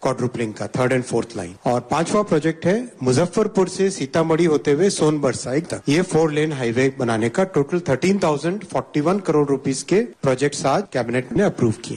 Quadrupling का third and fourth line और पांचवा प्रोजेक्ट है मुजफ्फरपुर से सीतामढ़ी होते हुए सोनभर साइड तक ये फोर लेन हाईवे बनाने का total thirteen thousand forty one crore rupees के प्रोजेक्ट्स आज कैबिनेट ने अप्रूव किए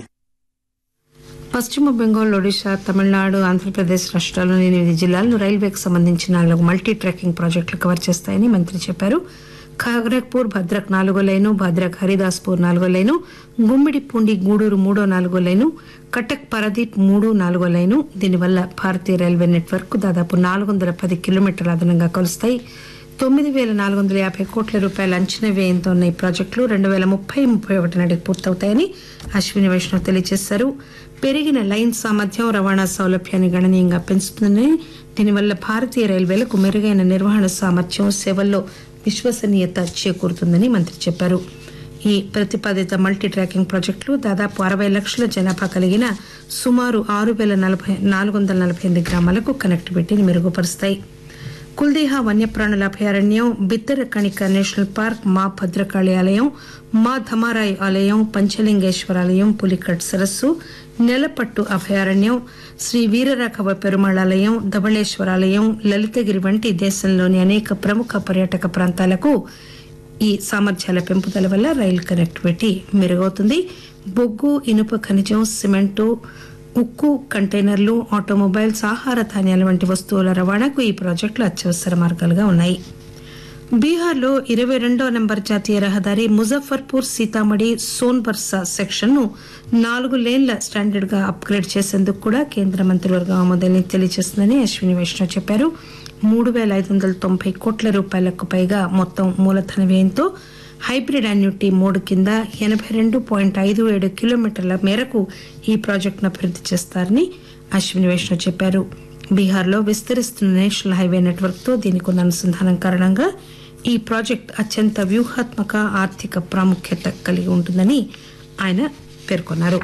పశ్చిమ బెంగాల్ ఒడిశా తమిళనాడు ఆంధ్రప్రదేశ్ రాష్ట్రాల్లోని ఎనిమిది జిల్లాలను రైల్వేకి సంబంధించిన నాలుగు మల్టీ ట్రాకింగ్ ప్రాజెక్టులు కవర్ చేస్తాయని మంత్రి చెప్పారు ఖాగ్రక్పూర్ భద్రక్ నాలుగో లైను భద్రక్ హరిదాస్పూర్ నాలుగో లైను గుమ్మిడిపూండి గూడూరు మూడో నాలుగో లైను కటక్ పరదీప్ మూడు నాలుగో లైను దీనివల్ల భారతీయ రైల్వే నెట్వర్క్ దాదాపు నాలుగు వందల పది కిలోమీటర్ల అదనంగా కలుస్తాయి తొమ్మిది వేల నాలుగు వందల యాభై కోట్ల రూపాయల అంచనా వ్యయంతో ఉన్న ఈ ప్రాజెక్టులు రెండు వేల ముప్పై ముప్పై ఒకటి నాటికి పూర్తవుతాయని అశ్విని వైష్ణవ్ తెలియజేశారు పెరిగిన లైన్ సామర్థ్యం రవాణా సౌలభ్యాన్ని గణనీయంగా పెంచుతుందని దీనివల్ల భారతీయ రైల్వేలకు మెరుగైన నిర్వహణ సామర్థ్యం సేవల్లో విశ్వసనీయత చేకూరుతుందని మంత్రి చెప్పారు ఈ ప్రతిపాదిత మల్టీ ట్రాకింగ్ ప్రాజెక్టులు దాదాపు అరవై లక్షల జనాభా కలిగిన సుమారు ఆరు వేల నలభై నాలుగు వందల నలభై ఎనిమిది గ్రామాలకు కనెక్టివిటీని మెరుగుపరుస్తాయి కుల్దేహా వన్యప్రాణుల అభయారణ్యం బిత్తర కణిక నేషనల్ పార్క్ మా భద్రకాళి ఆలయం మా ధమారాయ్ ఆలయం పంచలింగేశ్వర ఆలయం పులికట్ సరస్సు నెలపట్టు అభయారణ్యం శ్రీ వీరరాఘవ పెరుమాళ్ ఆలయం ధవళేశ్వర ఆలయం లలితగిరి వంటి దేశంలోని అనేక ప్రముఖ పర్యాటక ప్రాంతాలకు ఈ సామర్థ్యాల పెంపుదల వల్ల రైలు కనెక్టివిటీ మెరుగవుతుంది బొగ్గు ఇనుప ఖనిజం సిమెంటు ఉక్కు కంటైనర్లు ఆటోమొబైల్స్ ఆహార ధాన్యాల వంటి వస్తువుల రవాణాకు ఈ ప్రాజెక్టులు అత్యవసర మార్గాలుగా ఉన్నాయి బీహార్లో ఇరవై రెండో నెంబర్ జాతీయ రహదారి ముజఫర్పూర్ సీతామఢి సోన్బర్సా సెక్షన్ ను నాలుగు లేన్ల స్టాండర్డ్ గా అప్గ్రేడ్ చేసేందుకు కూడా కేంద్ర మంత్రివర్గం ఆమోదాన్ని తెలియజేస్తుందని అశ్విని వైష్ణవ్ చెప్పారు మూడు వేల ఐదు వందల తొంభై కోట్ల రూపాయలకు పైగా మొత్తం మూలధన వ్యయంతో హైబ్రిడ్ అన్యూటీ మోడ్ కింద ఎనభై రెండు పాయింట్ ఐదు ఏడు కిలోమీటర్ల మేరకు ఈ ప్రాజెక్టును అభివృద్ది చేస్తారని అశ్విని వైష్ణవ్ చెప్పారు బీహార్లో విస్తరిస్తున్న నేషనల్ హైవే నెట్వర్క్ తో దీనికి ఉన్న అనుసంధానం కారణంగా ఈ ప్రాజెక్ట్ అత్యంత వ్యూహాత్మక ఆర్థిక ప్రాముఖ్యత కలిగి ఉంటుందని ఆయన పేర్కొన్నారు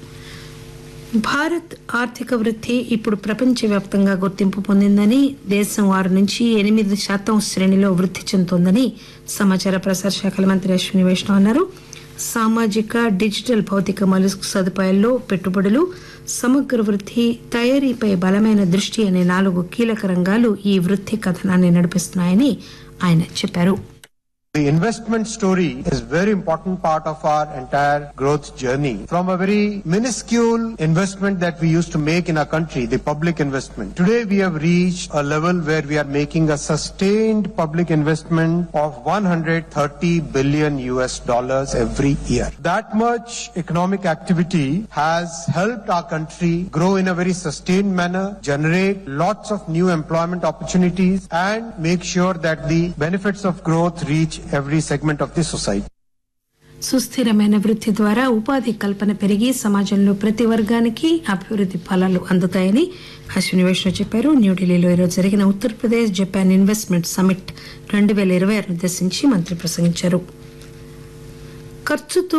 భారత్ ఆర్థిక వృద్ధి ఇప్పుడు ప్రపంచవ్యాప్తంగా గుర్తింపు పొందిందని దేశం ఆరు నుంచి ఎనిమిది శాతం శ్రేణిలో వృద్ధి చెందుతోందని సమాచార ప్రసార శాఖల మంత్రి అశ్విని వైష్ణవ్ అన్నారు సామాజిక డిజిటల్ భౌతిక మౌలిక సదుపాయాల్లో పెట్టుబడులు సమగ్ర వృద్ధి తయారీపై బలమైన దృష్టి అనే నాలుగు కీలక రంగాలు ఈ వృద్ధి కథనాన్ని నడిపిస్తున్నాయని ఆయన చెప్పారు The investment story is very important part of our entire growth journey. From a very minuscule investment that we used to make in our country, the public investment. Today we have reached a level where we are making a sustained public investment of 130 billion US dollars every year. That much economic activity has helped our country grow in a very sustained manner, generate lots of new employment opportunities and make sure that the benefits of growth reach every segment of the society. సుస్థిరమైన వృద్ధి ద్వారా ఉపాధి కల్పన పెరిగి సమాజంలో ప్రతి వర్గానికి అభివృద్ధి ఫలాలు అందుతాయని అశ్విని వైష్ణవ్ చెప్పారు న్యూఢిల్లీలో ఈరోజు జరిగిన ఉత్తరప్రదేశ్ జపాన్ ఇన్వెస్ట్మెంట్ సమిట్ రెండు వేల ఇరవై ఆరు ఉద్దేశించి మంత్రి ప్రసంగించారు ఖర్చుతో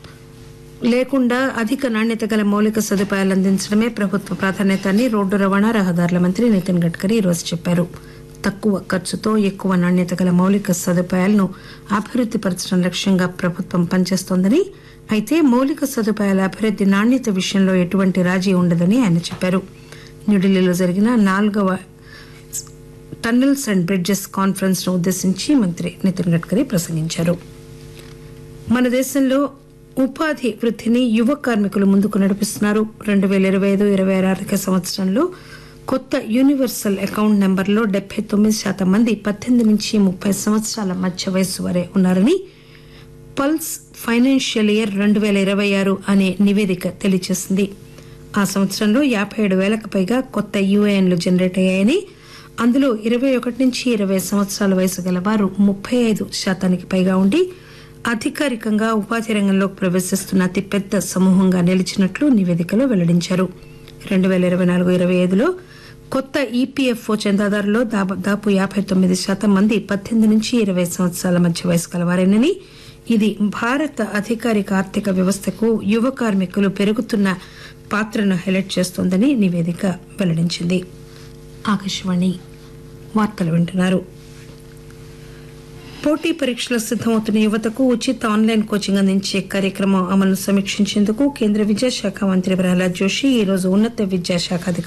లేకుండా అధిక నాణ్యత గల మౌలిక సదుపాయాలు అందించడమే ప్రభుత్వ ప్రాధాన్యత అని రోడ్డు రవాణా రహదారుల మంత్రి నితిన్ గడ్కరీ ఈరోజు చెప్పారు తక్కువ ఖర్చుతో ఎక్కువ నాణ్యత గల మౌలిక సదుపాయాలను అభివృద్ధి పరచడం లక్ష్యంగా ప్రభుత్వం పనిచేస్తోందని అయితే మౌలిక సదుపాయాల అభివృద్ధి నాణ్యత విషయంలో ఎటువంటి రాజీ ఉండదని ఆయన చెప్పారు న్యూఢిల్లీలో జరిగిన నాలుగవ టన్నెల్స్ అండ్ బ్రిడ్జెస్ కాన్ఫరెన్స్ ను ఉద్దేశించి మంత్రి నితిన్ గడ్కరీ ప్రసంగించారు మన దేశంలో ఉపాధి వృద్ధిని యువ కార్మికులు ముందుకు నడిపిస్తున్నారు రెండు వేల ఇరవై ఐదు ఇరవై ఆరు ఆర్థిక సంవత్సరంలో కొత్త యూనివర్సల్ అకౌంట్ నెంబర్లో డెబ్బై తొమ్మిది శాతం మంది పద్దెనిమిది నుంచి ముప్పై సంవత్సరాల మధ్య వయస్సు వరే ఉన్నారని పల్స్ ఫైనాన్షియల్ ఇయర్ రెండు వేల ఇరవై ఆరు అనే నివేదిక తెలియజేసింది ఆ సంవత్సరంలో యాభై ఏడు వేలకు పైగా కొత్త యూఏఎన్లు జనరేట్ అయ్యాయని అందులో ఇరవై ఒకటి నుంచి ఇరవై సంవత్సరాల వయసు గల వారు ముప్పై ఐదు శాతానికి పైగా ఉండి అధికారికంగా ఉపాధి రంగంలోకి ప్రవేశిస్తున్న అతిపెద్ద సమూహంగా నిలిచినట్లు నివేదికలో వెల్లడించారు రెండు వేల ఇరవై నాలుగు ఇరవై ఐదులో కొత్త ఈపీఎఫ్ఓ చందాదారులో దాదాపు యాభై తొమ్మిది శాతం మంది పద్దెనిమిది నుంచి ఇరవై సంవత్సరాల మధ్య వయసు కలవారేనని ఇది భారత అధికారిక ఆర్థిక వ్యవస్థకు యువ కార్మికులు పెరుగుతున్న పాత్రను హైలైట్ చేస్తోందని నివేదిక వెల్లడించింది ఆకాశవాణి వార్తలు వింటున్నారు పోటీ పరీక్షలకు సిద్దమవుతున్న యువతకు ఉచిత ఆన్లైన్ కోచింగ్ అందించే కార్యక్రమం అమలును సమీక్షించేందుకు కేంద్ర విద్యాశాఖ మంత్రి ప్రహ్లాద్ జోషి ఈ రోజు ఉన్నత విద్యాశాఖ